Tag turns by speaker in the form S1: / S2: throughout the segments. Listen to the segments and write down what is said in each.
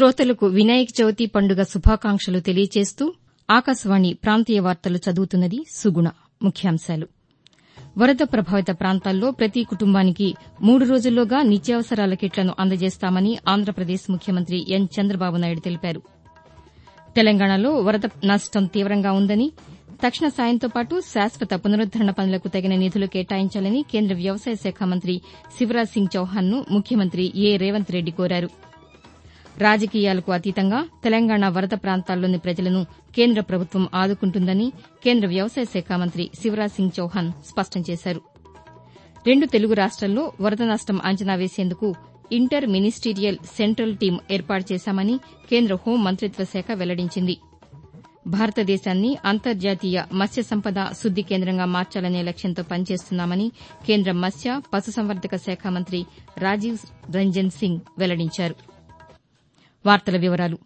S1: శ్రోతలకు వినాయక చవితి పండుగ శుభాకాంక్షలు తెలియజేస్తూ ఆకాశవాణి ప్రాంతీయ వార్తలు చదువుతున్నది సుగుణ ముఖ్యాంశాలు వరద ప్రభావిత ప్రాంతాల్లో ప్రతి కుటుంబానికి మూడు రోజుల్లోగా నిత్యావసరాల కిట్లను అందజేస్తామని ఆంధ్రప్రదేశ్ ముఖ్యమంత్రి ఎన్ చంద్రబాబు నాయుడు తెలిపారు తెలంగాణలో వరద నష్టం తీవ్రంగా ఉందని తక్షణ సాయంతో పాటు శాశ్వత పునరుద్దరణ పనులకు తగిన నిధులు కేటాయించాలని కేంద్ర వ్యవసాయ శాఖ మంత్రి శివరాజ్ సింగ్ చౌహాన్ను ముఖ్యమంత్రి ఏ రేవంత్ రెడ్డి కోరారు రాజకీయాలకు అతీతంగా తెలంగాణ వరద ప్రాంతాల్లోని ప్రజలను కేంద్ర ప్రభుత్వం ఆదుకుంటుందని కేంద్ర వ్యవసాయ శాఖ మంత్రి శివరాజ్ సింగ్ చౌహాన్ స్పష్టం చేశారు రెండు తెలుగు రాష్ట్రాల్లో వరద నష్టం అంచనా వేసేందుకు ఇంటర్ మినిస్టీరియల్ సెంట్రల్ టీం ఏర్పాటు చేశామని కేంద్ర హోం మంతిత్వ శాఖ వెల్లడించింది భారతదేశాన్ని అంతర్జాతీయ మత్స్య సంపద శుద్ది కేంద్రంగా మార్చాలనే లక్ష్యంతో పనిచేస్తున్నామని కేంద్ర మత్స్య పశుసంవర్ధక శాఖ మంత్రి రాజీవ్ రంజన్ సింగ్ వెల్లడించారు వార్తల వివరాలు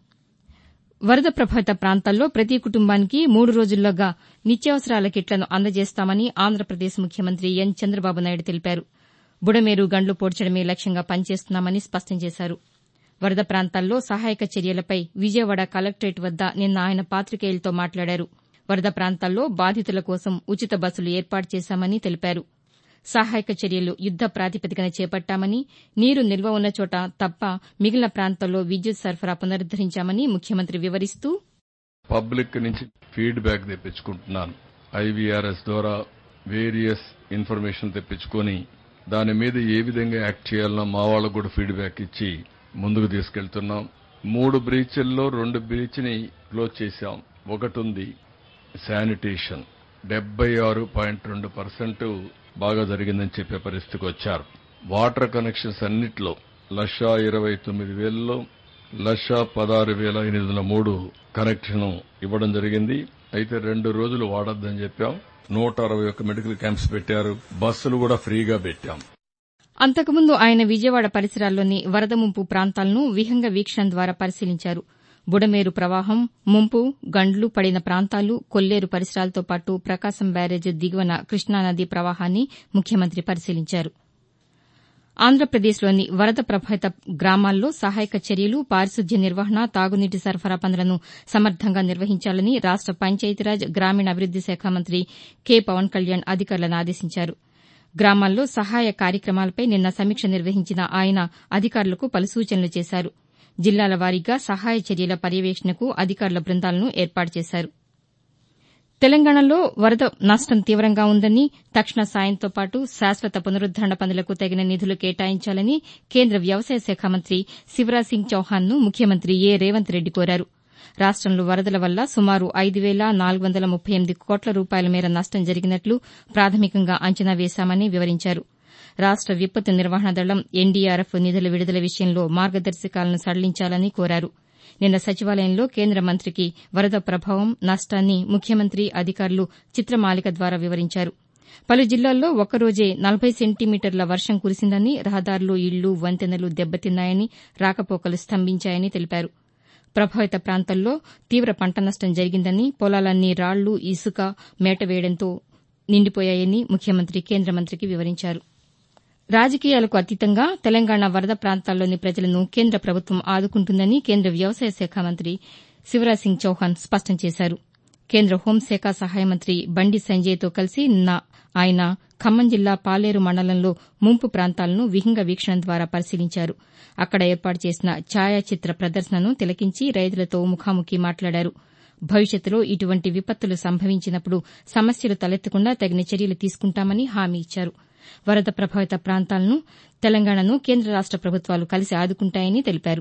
S1: వరద ప్రభావిత ప్రాంతాల్లో ప్రతి కుటుంబానికి మూడు రోజుల్లోగా నిత్యావసరాల కిట్లను అందజేస్తామని ఆంధ్రప్రదేశ్ ముఖ్యమంత్రి ఎన్ చంద్రబాబు నాయుడు తెలిపారు బుడమేరు గండ్లు పోడ్చడమే లక్ష్యంగా పనిచేస్తున్నామని స్పష్టం చేశారు వరద ప్రాంతాల్లో సహాయక చర్యలపై విజయవాడ కలెక్టరేట్ వద్ద నిన్న ఆయన పాతికేయులతో మాట్లాడారు వరద ప్రాంతాల్లో బాధితుల కోసం ఉచిత బస్సులు ఏర్పాటు చేశామని తెలిపారు సహాయక చర్యలు యుద్ద ప్రాతిపదికన చేపట్టామని నీరు నిల్వ ఉన్న చోట తప్ప మిగిలిన ప్రాంతాల్లో విద్యుత్ సరఫరా పునరుద్దరించామని ముఖ్యమంత్రి వివరిస్తూ
S2: పబ్లిక్ నుంచి ఫీడ్ బ్యాక్ తెప్పించుకుంటున్నాను ఐవీఆర్ఎస్ ద్వారా వేరియస్ ఇన్ఫర్మేషన్ తెప్పించుకొని దాని మీద ఏ విధంగా యాక్ట్ చేయాలనో మా వాళ్ళకు కూడా ఫీడ్ బ్యాక్ ఇచ్చి ముందుకు తీసుకెళ్తున్నాం మూడు బ్రీచ్ల్లో రెండు బ్రీచ్ని క్లోజ్ చేశాం ఒకటి ఉంది శానిటేషన్ డెబ్బై ఆరు పాయింట్ రెండు పర్సెంట్ బాగా జరిగిందని చెప్పే పరిస్థితికి వచ్చారు వాటర్ కనెక్షన్స్ అన్నిట్లో లక్షా ఇరవై తొమ్మిది వేలలో లక్షా పదహారు వేల ఎనిమిది వందల మూడు కనెక్షన్ ఇవ్వడం జరిగింది అయితే రెండు రోజులు వాడొద్దని చెప్పాం నూట అరవై ఒక్క మెడికల్ క్యాంప్స్ పెట్టారు బస్సులు కూడా ఫ్రీగా పెట్టాం
S1: అంతకుముందు ఆయన విజయవాడ పరిసరాల్లోని వరద ముంపు ప్రాంతాలను విహంగ వీక్షణ ద్వారా పరిశీలించారు బుడమేరు ప్రవాహం ముంపు గండ్లు పడిన ప్రాంతాలు కొల్లేరు పరిసరాలతో పాటు ప్రకాశం బ్యారేజ్ దిగువన కృష్ణానదీ ప్రవాహాన్ని ముఖ్యమంత్రి పరిశీలించారు ఆంధ్రప్రదేశ్లోని వరద ప్రభావిత గ్రామాల్లో సహాయక చర్యలు పారిశుద్ధ్య నిర్వహణ తాగునీటి సరఫరా పనులను సమర్థంగా నిర్వహించాలని రాష్ట పంచాయతీరాజ్ గ్రామీణాభివృద్ది శాఖ మంత్రి కె పవన్ కళ్యాణ్ అధికారులను ఆదేశించారు గ్రామాల్లో సహాయ కార్యక్రమాలపై నిన్న సమీక్ష నిర్వహించిన ఆయన అధికారులకు పలు సూచనలు చేశారు జిల్లాల వారీగా సహాయ చర్యల పర్యవేక్షణకు అధికారుల బృందాలను ఏర్పాటు చేశారు తెలంగాణలో వరద నష్టం తీవ్రంగా ఉందని తక్షణ సాయంతో పాటు శాశ్వత పునరుద్దరణ పనులకు తగిన నిధులు కేటాయించాలని కేంద్ర వ్యవసాయ శాఖ మంత్రి శివరాజ్ సింగ్ చౌహాన్ను ముఖ్యమంత్రి ఏ రేవంత్ రెడ్డి కోరారు రాష్టంలో వరదల వల్ల సుమారు ఐదు వేల నాలుగు వందల ముప్పై ఎనిమిది కోట్ల రూపాయల మేర నష్టం జరిగినట్లు ప్రాథమికంగా అంచనా వేశామని వివరించారు రాష్ట విపత్తు నిర్వహణ దళం ఎన్డీఆర్ఎఫ్ నిధుల విడుదల విషయంలో మార్గదర్శకాలను సడలించాలని కోరారు నిన్న సచివాలయంలో కేంద్ర మంత్రికి వరద ప్రభావం నష్టాన్ని ముఖ్యమంత్రి అధికారులు చిత్రమాలిక ద్వారా వివరించారు పలు జిల్లాల్లో ఒక్కరోజే నలభై సెంటీమీటర్ల వర్షం కురిసిందని రహదారులు ఇళ్లు వంతెనలు దెబ్బతిన్నాయని రాకపోకలు స్తంభించాయని తెలిపారు ప్రభావిత ప్రాంతాల్లో తీవ్ర పంట నష్టం జరిగిందని పొలాలన్నీ రాళ్లు ఇసుక మేట వేయడంతో నిండిపోయాయని ముఖ్యమంత్రి కేంద్ర మంత్రికి వివరించారు రాజకీయాలకు అతీతంగా తెలంగాణ వరద ప్రాంతాల్లోని ప్రజలను కేంద్ర ప్రభుత్వం ఆదుకుంటుందని కేంద్ర వ్యవసాయ శాఖ మంత్రి శివరాజ్ సింగ్ చౌహాన్ స్పష్టం చేశారు కేంద్ర హోంశాఖ సహాయ మంత్రి బండి సంజయ్తో కలిసి నిన్న ఆయన ఖమ్మం జిల్లా పాలేరు మండలంలో ముంపు ప్రాంతాలను విహంగ వీక్షణ ద్వారా పరిశీలించారు అక్కడ ఏర్పాటు చేసిన ఛాయాచిత్ర ప్రదర్శనను తిలకించి రైతులతో ముఖాముఖి మాట్లాడారు భవిష్యత్తులో ఇటువంటి విపత్తులు సంభవించినప్పుడు సమస్యలు తలెత్తకుండా తగిన చర్యలు తీసుకుంటామని హామీ ఇచ్చారు వరద ప్రభావిత ప్రాంతాలను తెలంగాణను కేంద్ర రాష్ట ప్రభుత్వాలు కలిసి ఆదుకుంటాయని తెలిపారు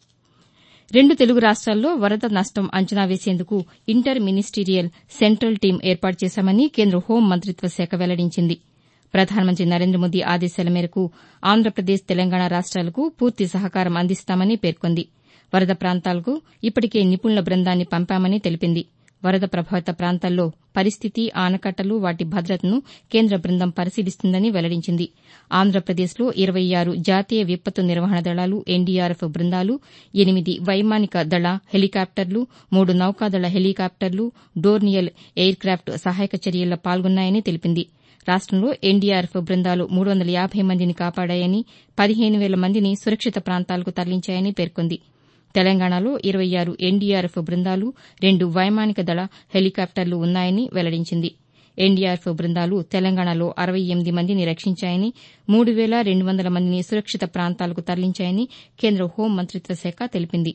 S1: రెండు తెలుగు రాష్ట్రాల్లో వరద నష్టం అంచనా వేసేందుకు ఇంటర్ మినిస్టీరియల్ సెంట్రల్ టీం ఏర్పాటు చేశామని కేంద్ర హోం మంతిత్వ శాఖ వెల్లడించింది ప్రధానమంత్రి నరేంద్ర మోదీ ఆదేశాల మేరకు ఆంధ్రప్రదేశ్ తెలంగాణ రాష్ట్రాలకు పూర్తి సహకారం అందిస్తామని పేర్కొంది వరద ప్రాంతాలకు ఇప్పటికే నిపుణుల బృందాన్ని పంపామని తెలిపింది వరద ప్రభావిత ప్రాంతాల్లో పరిస్థితి ఆనకట్టలు వాటి భద్రతను కేంద్ర బృందం పరిశీలిస్తుందని వెల్లడించింది ఆంధ్రప్రదేశ్లో ఇరవై ఆరు జాతీయ విపత్తు నిర్వహణ దళాలు ఎన్డీఆర్ఎఫ్ బృందాలు ఎనిమిది వైమానిక దళ హెలికాప్టర్లు మూడు నౌకాదళ హెలికాప్టర్లు డోర్నియల్ ఎయిర్ క్రాఫ్ట్ సహాయక చర్యల్లో పాల్గొన్నాయని తెలిపింది రాష్టంలో ఎన్డీఆర్ఎఫ్ బృందాలు మూడు వందల యాబై మందిని కాపాడాయని పదిహేను వేల మందిని సురక్షిత ప్రాంతాలకు తరలించాయని పేర్కొంది తెలంగాణలో ఇరవై ఆరు ఎన్డీఆర్ఎఫ్ బృందాలు రెండు వైమానిక దళ హెలికాప్టర్లు ఉన్నాయని వెల్లడించింది ఎన్డీఆర్ఎఫ్ బృందాలు తెలంగాణలో అరవై ఎనిమిది మందిని రక్షించాయని మూడు వేల రెండు వందల మందిని సురక్షిత ప్రాంతాలకు తరలించాయని కేంద్ర హోం మంతిత్వ శాఖ తెలిపింది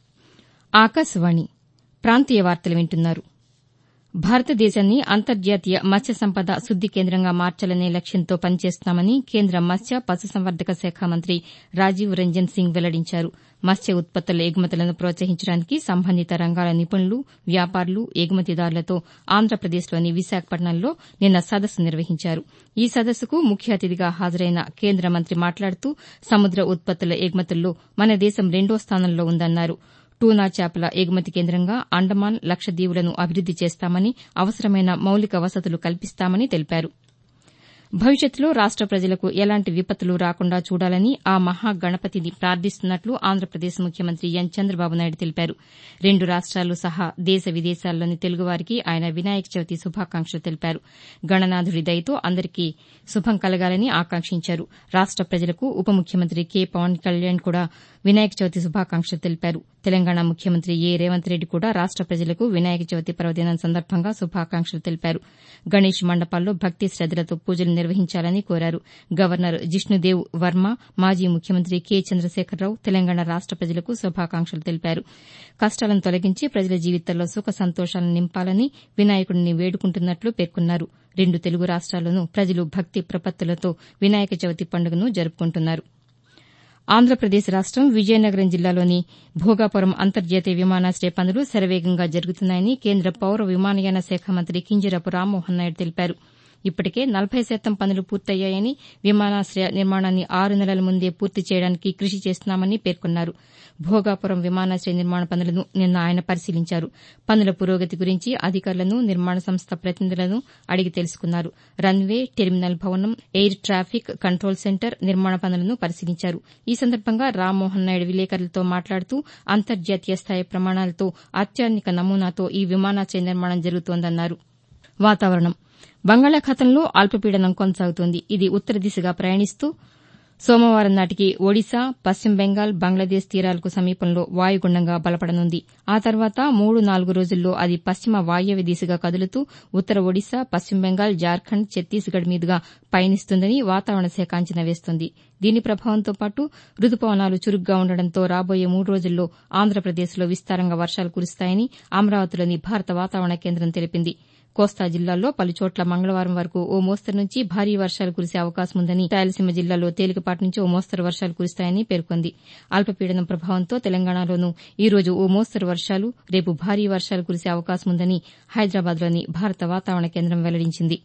S1: ఆకాశవాణి ప్రాంతీయ వార్తలు వింటున్నారు భారతదేశాన్ని అంతర్జాతీయ మత్స్య సంపద శుద్ది కేంద్రంగా మార్చాలనే లక్ష్యంతో పనిచేస్తున్నామని కేంద్ర మత్స్య పశుసంవర్ధక శాఖ మంత్రి రాజీవ్ రంజన్ సింగ్ వెల్లడించారు మత్స్య ఉత్పత్తుల ఎగుమతులను ప్రోత్సహించడానికి సంబంధిత రంగాల నిపుణులు వ్యాపారులు ఎగుమతిదారులతో ఆంధ్రప్రదేశ్లోని విశాఖపట్నంలో నిన్న సదస్సు నిర్వహించారు ఈ సదస్సుకు ముఖ్య అతిథిగా హాజరైన కేంద్ర మంత్రి మాట్లాడుతూ సముద్ర ఉత్పత్తుల ఎగుమతుల్లో మన దేశం రెండో స్థానంలో ఉందన్నారు టూనా చేపల ఎగుమతి కేంద్రంగా అండమాన్ లక్షద్వీపులను అభివృద్ది చేస్తామని అవసరమైన మౌలిక వసతులు కల్పిస్తామని తెలిపారు భవిష్యత్తులో రాష్ట ప్రజలకు ఎలాంటి విపత్తులు రాకుండా చూడాలని ఆ మహాగణపతిని ప్రార్థిస్తున్నట్లు ఆంధ్రప్రదేశ్ ముఖ్యమంత్రి ఎన్ చంద్రబాబు నాయుడు తెలిపారు రెండు రాష్ట్రాలు సహా దేశ విదేశాల్లోని తెలుగువారికి ఆయన వినాయక చవితి శుభాకాంక్షలు తెలిపారు గణనాథుడి దయతో అందరికీ శుభం కలగాలని ఆకాంక్షించారు రాష్ట ప్రజలకు ఉప ముఖ్యమంత్రి కె పవన్ కళ్యాణ్ కూడా వినాయక చవితి శుభాకాంక్షలు తెలిపారు తెలంగాణ ముఖ్యమంత్రి ఏ రేవంత్ రెడ్డి కూడా రాష్ట ప్రజలకు వినాయక చవితి పర్వదినం సందర్భంగా శుభాకాంక్షలు తెలిపారు గణేష్ మండపాల్లో భక్తి శద్దలతో పూజలు నిర్వహించాలని కోరారు గవర్నర్ జిష్ణుదేవ్ వర్మ మాజీ ముఖ్యమంత్రి కె చంద్రశేఖరరావు తెలంగాణ రాష్ట ప్రజలకు శుభాకాంక్షలు తెలిపారు కష్టాలను తొలగించి ప్రజల జీవితాల్లో సుఖ సంతోషాలను నింపాలని వినాయకుడిని వేడుకుంటున్నట్లు పేర్కొన్నారు రెండు తెలుగు రాష్ట్రాల్లోనూ ప్రజలు భక్తి ప్రపత్తులతో వినాయక చవితి పండుగను జరుపుకుంటున్నారు ఆంధ్రప్రదేశ్ రాష్టం విజయనగరం జిల్లాలోని భోగాపురం అంతర్జాతీయ విమానాశయ పనులు శరవేగంగా జరుగుతున్నాయని కేంద్ర పౌర విమానయాన శాఖ మంత్రి కింజరాపు రామ్మోహన్ నాయుడు తెలిపారు ఇప్పటికే నలభై శాతం పనులు పూర్తయ్యాయని విమానాశయ నిర్మాణాన్ని ఆరు నెలల ముందే పూర్తి చేయడానికి కృషి చేస్తున్నామని పేర్కొన్నారు భోగాపురం విమానాశయ నిర్మాణ పనులను నిన్న ఆయన పరిశీలించారు పనుల పురోగతి గురించి అధికారులను నిర్మాణ సంస్థ ప్రతినిధులను అడిగి తెలుసుకున్నారు రన్వే టెర్మినల్ భవనం ఎయిర్ ట్రాఫిక్ కంట్రోల్ సెంటర్ నిర్మాణ పనులను పరిశీలించారు ఈ సందర్భంగా రామ్మోహన్ నాయుడు విలేకరులతో మాట్లాడుతూ అంతర్జాతీయ స్థాయి ప్రమాణాలతో అత్యాధునిక నమూనాతో ఈ విమానాశయ నిర్మాణం జరుగుతోందన్నారు వాతావరణం బంగాళాఖాతంలో అల్పపీడనం కొనసాగుతోంది ఇది ఉత్తర దిశగా ప్రయాణిస్తూ సోమవారం నాటికి ఒడిశా పశ్చిమ బెంగాల్ బంగ్లాదేశ్ తీరాలకు సమీపంలో వాయుగుండంగా బలపడనుంది ఆ తర్వాత మూడు నాలుగు రోజుల్లో అది పశ్చిమ వాయవ్య దిశగా కదులుతూ ఉత్తర ఒడిశా పశ్చిమ బెంగాల్ జార్ఖండ్ ఛత్తీస్గఢ్ మీదుగా పయనిస్తుందని వాతావరణ శాఖ అంచనా వేస్తోంది దీని ప్రభావంతో పాటు రుతుపవనాలు చురుగ్గా ఉండడంతో రాబోయే మూడు రోజుల్లో ఆంధ్రప్రదేశ్లో విస్తారంగా వర్షాలు కురుస్తాయని అమరావతిలోని భారత వాతావరణ కేంద్రం తెలిపింది కోస్తా జిల్లాల్లో పలుచోట్ల మంగళవారం వరకు ఓ మోస్తరు నుంచి భారీ వర్షాలు కురిసే అవకాశం ఉందని రాయలసీమ జిల్లాలో తేలికపాటి నుంచి ఓ మోస్తరు వర్షాలు కురుస్తాయని పేర్కొంది అల్పపీడనం ప్రభావంతో తెలంగాణలోనూ ఈ రోజు ఓ మోస్తరు వర్షాలు రేపు భారీ వర్షాలు కురిసే అవకాశం ఉందని హైదరాబాద్లోని భారత వాతావరణ కేంద్రం వెల్లడించింది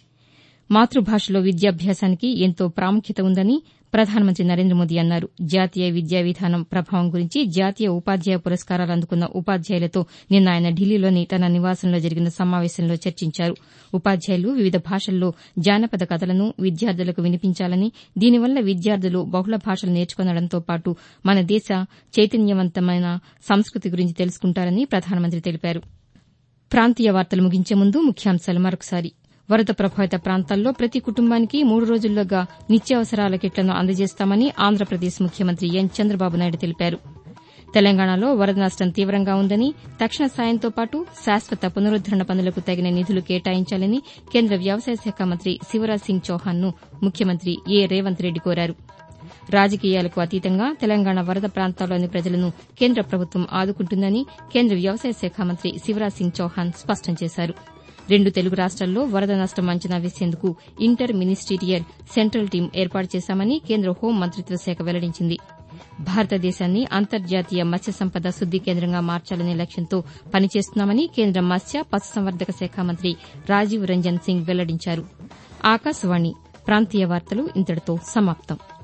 S1: మాతృభాషలో విద్యాభ్యాసానికి ఎంతో ప్రాముఖ్యత ఉందని ప్రధానమంత్రి నరేంద్ర మోదీ అన్నారు జాతీయ విద్యా విధానం ప్రభావం గురించి జాతీయ ఉపాధ్యాయ పురస్కారాలు అందుకున్న ఉపాధ్యాయులతో నిన్న ఆయన ఢిల్లీలోని తన నివాసంలో జరిగిన సమావేశంలో చర్చించారు ఉపాధ్యాయులు వివిధ భాషల్లో జానపద కథలను విద్యార్థులకు వినిపించాలని దీనివల్ల విద్యార్థులు బహుళ భాషలు నేర్చుకొనడంతో పాటు మన దేశ చైతన్యవంతమైన సంస్కృతి గురించి తెలుసుకుంటారని ప్రధానమంత్రి తెలిపారు ప్రాంతీయ వార్తలు ముగించే ముందు ముఖ్యాంశాలు మరొకసారి వరద ప్రభావిత ప్రాంతాల్లో ప్రతి కుటుంబానికి మూడు రోజుల్లోగా నిత్యావసరాల కిట్లను అందజేస్తామని ఆంధ్రప్రదేశ్ ముఖ్యమంత్రి ఎన్ చంద్రబాబు నాయుడు తెలిపారు తెలంగాణలో వరద నష్టం తీవ్రంగా ఉందని తక్షణ సాయంతో పాటు శాశ్వత పునరుద్దరణ పనులకు తగిన నిధులు కేటాయించాలని కేంద్ర వ్యవసాయ శాఖ మంత్రి శివరాజ్ సింగ్ చౌహాన్ను ముఖ్యమంత్రి ఏ రేవంత్ రెడ్డి కోరారు రాజకీయాలకు అతీతంగా తెలంగాణ వరద ప్రాంతాల్లోని ప్రజలను కేంద్ర ప్రభుత్వం ఆదుకుంటుందని కేంద్ర వ్యవసాయ శాఖ మంత్రి శివరాజ్ సింగ్ చౌహాన్ స్పష్టం చేశారు రెండు తెలుగు రాష్ట్రాల్లో వరద నష్టం అంచనా వేసేందుకు ఇంటర్ మినిస్టీరియల్ సెంట్రల్ టీం ఏర్పాటు చేశామని కేంద్ర హోం మంతిత్వ శాఖ వెల్లడించింది భారతదేశాన్ని అంతర్జాతీయ మత్స్య సంపద శుద్ది కేంద్రంగా మార్చాలనే లక్ష్యంతో పనిచేస్తున్నామని కేంద్ర మత్స్య పశుసంవర్ధక శాఖ మంత్రి రాజీవ్ రంజన్ సింగ్ వెల్లడించారు ఆకాశవాణి ప్రాంతీయ వార్తలు ఇంతటితో సమాప్తం